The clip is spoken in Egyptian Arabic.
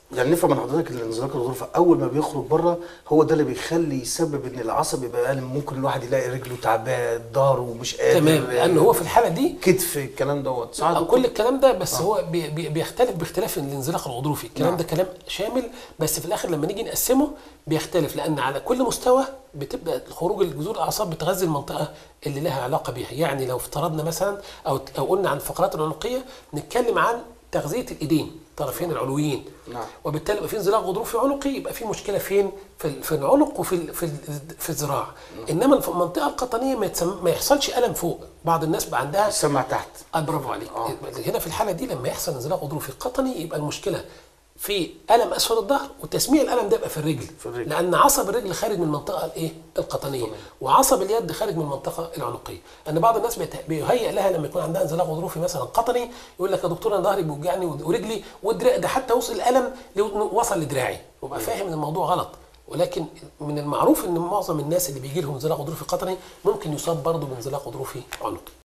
يعني نفهم من حضرتك ان الانزلاق الغضروفي اول ما بيخرج بره هو ده اللي بيخلي يسبب ان العصب يبقى أقل ممكن الواحد يلاقي رجله تعبان ظهره مش قادر تمام لان هو في الحاله دي كتف الكلام دوت صح يا آه، دكتور؟ كل الكلام ده بس هو بي بي بيختلف باختلاف الانزلاق الغضروفي الكلام نعم. ده كلام شامل بس في الاخر لما نيجي نقسمه بيختلف لان على كل مستوى بتبدا خروج الجذور الاعصاب بتغذي المنطقه اللي لها علاقه بيها يعني لو افترضنا مثلا او او قلنا عن الفقرات العنقيه نتكلم عن تغذيه الايدين الطرفين العلويين نعم. وبالتالي يبقى في انزلاق غضروفي عنقي يبقى في مشكله فين في ال- في العنق وفي ال- في ال- في الذراع انما في المنطقه القطنيه ما, يتسم... ما يحصلش الم فوق بعض الناس بقى عندها سمع تحت آه برافو عليك آه. هنا في الحاله دي لما يحصل انزلاق غضروفي قطني يبقى المشكله في الم اسفل الظهر وتسميع الالم ده يبقى في الرجل في الرجل. لان عصب الرجل خارج من المنطقه الايه القطنيه وعصب اليد خارج من المنطقه العنقيه ان بعض الناس بيت- بيهيئ لها لما يكون عندها انزلاق غضروفي مثلا قطني يقول لك يا دكتور انا ظهري بيوجعني ورجلي والدراع ده حتى وصل الالم لو- وصل لدراعي وبقى فاهم ان الموضوع غلط ولكن من المعروف ان معظم الناس اللي بيجي لهم انزلاق غضروفي قطني ممكن يصاب برضه بانزلاق غضروفي عنقي